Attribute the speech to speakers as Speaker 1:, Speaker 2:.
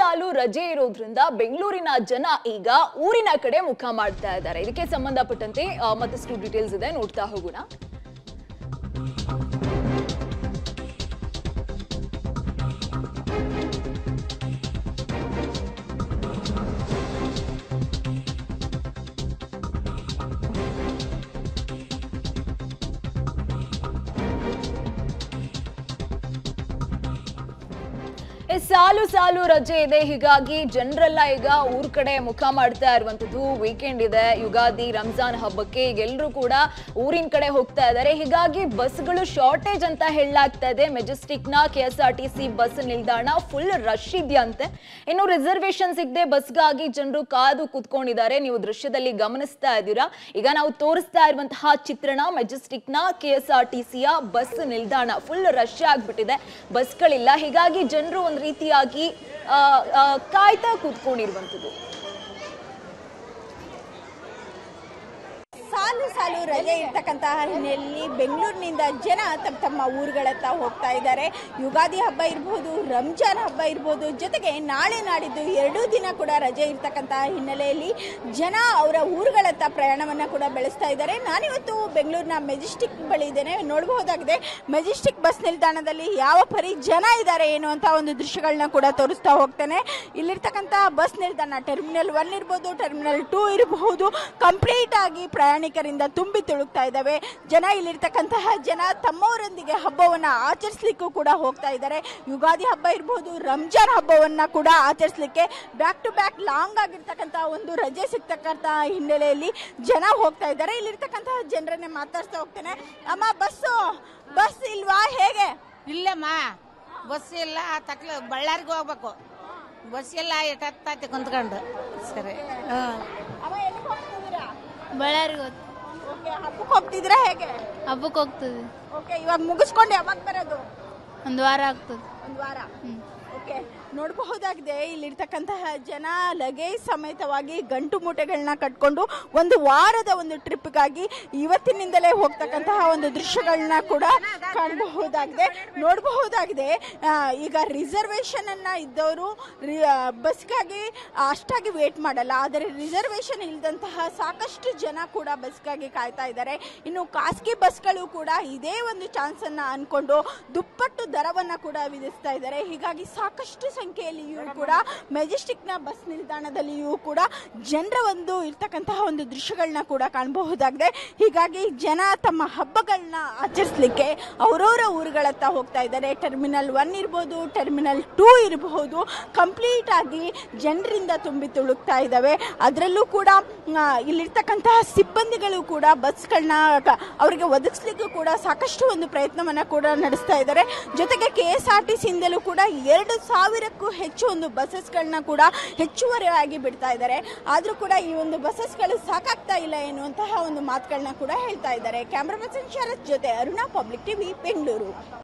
Speaker 1: ಸಾಲು ರಜೆ ಇರೋದ್ರಿಂದ ಬೆಂಗಳೂರಿನ ಜನ ಈಗ ಊರಿನ ಕಡೆ ಮುಖ ಮಾಡ್ತಾ ಇದ್ದಾರೆ ಇದಕ್ಕೆ ಸಂಬಂಧಪಟ್ಟಂತೆ ಆ, ಮತ್ತಷ್ಟು ಡೀಟೇಲ್ಸ್ ಇದೆ ನೋಡ್ತಾ ಹೋಗೋಣ ಎ, ಸಾಲು ಸಾಲು ರಜೆ ಇದೆ ಹೀಗಾಗಿ ಜನರೆಲ್ಲ ಈಗ ಊರ್ ಕಡೆ ಮುಖ ಮಾಡ್ತಾ ಇರುವಂತದ್ದು ವೀಕೆಂಡ್ ಇದೆ ಯುಗಾದಿ ರಂಜಾನ್ ಹಬ್ಬಕ್ಕೆ ಈಗ ಎಲ್ರೂ ಕೂಡ ಊರಿನ ಕಡೆ ಹೋಗ್ತಾ ಇದ್ದಾರೆ ಹೀಗಾಗಿ ಬಸ್ಗಳು ಶಾರ್ಟೇಜ್ ಅಂತ ಹೇಳಲಾಗ್ತಾ ಇದೆ ಮೆಜೆಸ್ಟಿಕ್ ನ K S R T C bus ನಿಲ್ದಾಣ ಫುಲ್ ರಶ್ ಇದೆಯಂತೆ ಇನ್ನು ರಿಸರ್ವೇಶನ್ ಸಿಗದೆ ಬಸ್ಗಾಗಿ ಜನರು ಕಾದು ಕುತ್ಕೊಂಡಿದ್ದಾರೆ ನೀವು ದೃಶ್ಯದಲ್ಲಿ ಗಮನಿಸ್ತಾ ಇದ್ದೀರಾ ಈಗ ನಾವು ತೋರಿಸ್ತಾ ಇರುವಂತಹ ಚಿತ್ರಣ ಮೆಜೆಸ್ಟಿಕ್ ನ ಕೆ ಎಸ್ ಆರ್ ಟಿ ಸಿಯ ಬಸ್ ನಿಲ್ದಾಣ ಫುಲ್ ರಶ್ ಆಗ್ಬಿಟ್ಟಿದೆ ಬಸ್ಗಳಿಲ್ಲ ಹೀಗಾಗಿ ಜನರು ಒಂದು ರೀತಿಯಾಗಿ ಆ, ಆ, ಕಾಯ್ತಾ ಕೂತ್ಕೊಂಡಿರುವಂಥದ್ದು
Speaker 2: ಸಾಲು ಸಾಲು ರಜೆ ಇರ್ತಕ್ಕಂತಹ ಹಿನ್ನೆಲೆಯಲ್ಲಿ ಬೆಂಗಳೂರಿನಿಂದ ಜನ ತಮ್ಮ ತಮ್ಮ ಊರುಗಳತ್ತ ಹೋಗ್ತಾ ಇದ್ದಾರೆ ಯುಗಾದಿ ಹಬ್ಬ ಇರ್ಬೋದು ರಂಜಾನ್ ಹಬ್ಬ ಇರ್ಬೋದು ಜೊತೆಗೆ ನಾಳೆ ನಾಡಿದ್ದು ಎರಡೂ ದಿನ ಕೂಡ ರಜೆ ಇರ್ತಕ್ಕಂತಹ ಹಿನ್ನೆಲೆಯಲ್ಲಿ ಜನ ಅವರ ಊರುಗಳತ್ತ ಪ್ರಯಾಣವನ್ನ ಕೂಡ ಬೆಳೆಸ್ತಾ ಇದ್ದಾರೆ ನಾನಿವತ್ತು ಬೆಂಗಳೂರಿನ ಮೆಜೆಸ್ಟಿಕ್ ಬಳಿ ಇದ್ದೇನೆ ನೋಡಬಹುದಾಗಿದೆ ಮೆಜೆಸ್ಟಿಕ್ ಬಸ್ ನಿಲ್ದಾಣದಲ್ಲಿ ಯಾವ ಪರಿ ಜನ ಇದ್ದಾರೆ ಏನು ಅಂತ ಒಂದು ದೃಶ್ಯಗಳನ್ನ ಕೂಡ ತೋರಿಸ್ತಾ ಹೋಗ್ತೇನೆ ಇಲ್ಲಿರ್ತಕ್ಕಂಥ ಬಸ್ ನಿಲ್ದಾಣ ಟರ್ಮಿನಲ್ ಒನ್ ಇರ್ಬೋದು ಟರ್ಮಿನಲ್ ಟೂ ಇರಬಹುದು ಕಂಪ್ಲೀಟ್ ಆಗಿ ಪ್ರಯಾಣಿಕರಿಂದ ತುಂಬಿ ತುಳುಕ್ತಾ ಇದ್ದಾವೆ ಜನ ಇಲ್ಲಿರ್ತಕ್ಕಂತಹ ಜನ ತಮ್ಮವರೊಂದಿಗೆ ಹಬ್ಬವನ್ನ ಆಚರಿಸ್ಲಿಕ್ಕೂ ಕೂಡ ಹೋಗ್ತಾ ಇದ್ದಾರೆ ಯುಗಾದಿ ಹಬ್ಬ ಇರಬಹುದು ರಂಜಾನ್ ಹಬ್ಬವನ್ನ ಕೂಡ ಆಚರಿಸ್ಲಿಕ್ಕೆ ಬ್ಯಾಕ್ ಟು ಬ್ಯಾಕ್ ಲಾಂಗ್ ಆಗಿರ್ತಕ್ಕಂತಹ ಒಂದು ರಜೆ ಸಿಗ್ತಕ್ಕಂತಹ ಹಿನ್ನೆಲೆಯಲ್ಲಿ ಜನ ಹೋಗ್ತಾ ಇದ್ದಾರೆ ಇಲ್ಲಿರ್ತಕ್ಕಂತಹ ಜನರನ್ನೇ ಮಾತಾಡ್ತಾ ಹೋಗ್ತೇನೆ ಅಮ್ಮ ಬಸ್ಸು ಬಸ್ ಇಲ್ವಾ ಹೇಗೆ
Speaker 3: ಇಲ್ಲಮ್ಮ ಬಸ್ ಇಲ್ಲ ತಕ್ಲ ಬಳ್ಳಾರಿಗೆ ಹೋಗ್ಬೇಕು ಬಸ್ ಇಲ್ಲ ಎಷ್ಟೊತ್ತೈತಿ ಕುಂತ್ಕೊಂಡು ಸರಿ ಹಾಂ
Speaker 2: ಅಮ್ಮ ಎಲ್ಲಿಗೆ ಹೋಗ್ತಿದ್ದೀರಾ
Speaker 4: ಬಳ್ಳಾರಿಗೆ ಹೋಗ್ತೀವಿ
Speaker 2: ಓಕೆ ಹಬ್ಬಕ್ಕೆ ಹೋಗ್ತಿದ್ದೀರಾ ಹೇಗೆ
Speaker 4: ಹಬ್ಬಕ್ಕೆ ಹೋಗ್ತದೆ
Speaker 2: ಓಕೆ ಇವಾಗ ಮುಗಿಸ್ಕೊಂಡು ಯಾವಾಗ ಬರೋದು
Speaker 4: ಒಂದು ವಾರ ಆಗ್ತದೆ
Speaker 2: ಒಂದು ವಾರ ಓಕೆ ನೋಡಬಹುದಾಗಿದೆ ಇಲ್ಲಿರ್ತಕ್ಕಂತಹ ಜನ ಲಗೇಜ್ ಸಮೇತವಾಗಿ ಗಂಟು ಮೂಟೆಗಳನ್ನ ಕಟ್ಕೊಂಡು ಒಂದು ವಾರದ ಒಂದು ಟ್ರಿಪ್ಗಾಗಿ ಇವತ್ತಿನಿಂದಲೇ ಹೋಗ್ತಕ್ಕಂತಹ ಒಂದು ದೃಶ್ಯಗಳನ್ನ ಕೂಡ ಕಾಣಬಹುದಾಗಿದೆ ನೋಡಬಹುದಾಗಿದೆ ಆ, ಈಗ ರಿಸರ್ವೇಶನ್ ಅನ್ನ ಇದ್ದವರು ಬಸ್ಗಾಗಿ ಅಷ್ಟಾಗಿ ವೇಟ್ ಮಾಡಲ್ಲ ಆದರೆ ರಿಸರ್ವೇಶನ್ ಇಲ್ಲದಂತಹ ಸಾಕಷ್ಟು ಜನ ಕೂಡ ಬಸ್ಗಾಗಿ ಕಾಯ್ತಾ ಇದ್ದಾರೆ ಇನ್ನು ಖಾಸಗಿ ಬಸ್ಗಳು ಕೂಡ ಇದೇ ಒಂದು ಚಾನ್ಸ್ ಅನ್ನ ಅನ್ಕೊಂಡು ದುಪ್ಪಟ್ಟು ದರವನ್ನ ಕೂಡ ವಿಧಿಸ್ತಾ ಇದ್ದಾರೆ ಹೀಗಾಗಿ ಸಾಕಷ್ಟು ಸಂಖ್ಯೆಯಲ್ಲಿಯೂ ಕೂಡ ಮೆಜೆಸ್ಟಿಕ್ ನ ಬಸ್ ನಿಲ್ದಾಣದಲ್ಲಿಯೂ ಕೂಡ ಜನರ ಒಂದು ಇರ್ತಕ್ಕಂತಹ ಒಂದು ದೃಶ್ಯಗಳನ್ನ ಕೂಡ ಕಾಣಬಹುದಾಗಿದೆ ಹೀಗಾಗಿ ಜನ ತಮ್ಮ ಹಬ್ಬಗಳನ್ನ ಆಚರಿಸಲಿಕ್ಕೆ ಅವರವರ ಊರುಗಳತ್ತ ಹೋಗ್ತಾ ಇದ್ದಾರೆ ಟರ್ಮಿನಲ್ ಒನ್ ಇರ್ಬೋದು ಟರ್ಮಿನಲ್ ಟೂ ಇರಬಹುದು ಕಂಪ್ಲೀಟ್ ಆಗಿ ಜನರಿಂದ ತುಂಬಿ ತುಳುಕ್ತಾ ಇದ್ದಾವೆ ಅದರಲ್ಲೂ ಕೂಡ ಆ, ಇಲ್ಲಿರ್ತಕ್ಕಂತಹ ಸಿಬ್ಬಂದಿಗಳು ಕೂಡ ಬಸ್ಗಳನ್ನ ಅವರಿಗೆ ಒದಗಿಸ್ಲಿಕ್ಕೂ ಕೂಡ ಸಾಕಷ್ಟು ಒಂದು ಪ್ರಯತ್ನವನ್ನ ಕೂಡ ನಡೆಸ್ತಾ ಇದ್ದಾರೆ ಜೊತೆಗೆ ಕೆ ಎಸ್ ಆರ್ ಟಿ ಸಿಯಿಂದಲೂ ಕೂಡ ಎರಡು ಸಾವಿರಕ್ಕೂ ಹೆಚ್ಚು ಒಂದು ಬಸ್ಸಸ್ಗಳನ್ನ ಕೂಡ ಹೆಚ್ಚುವರಿಯಾಗಿ ಬಿಡ್ತಾ ಇದ್ದಾರೆ ಆದ್ರೂ ಕೂಡ ಈ ಒಂದು ಬಸ್ಸಸ್ಗಳು ಸಾಕಾಗ್ತಾ ಇಲ್ಲ ಎನ್ನುವಂತಹ ಒಂದು ಮಾತುಗಳನ್ನ ಕೂಡ ಹೇಳ್ತಾ ಇದ್ದಾರೆ ಕ್ಯಾಮ್ರಾ ಪರ್ಸನ್ ಶರತ್ ಜೊತೆ ಅರುಣಾ ಪಬ್ಲಿಕ್ ಟಿವಿ ಬೆಂಗಳೂರು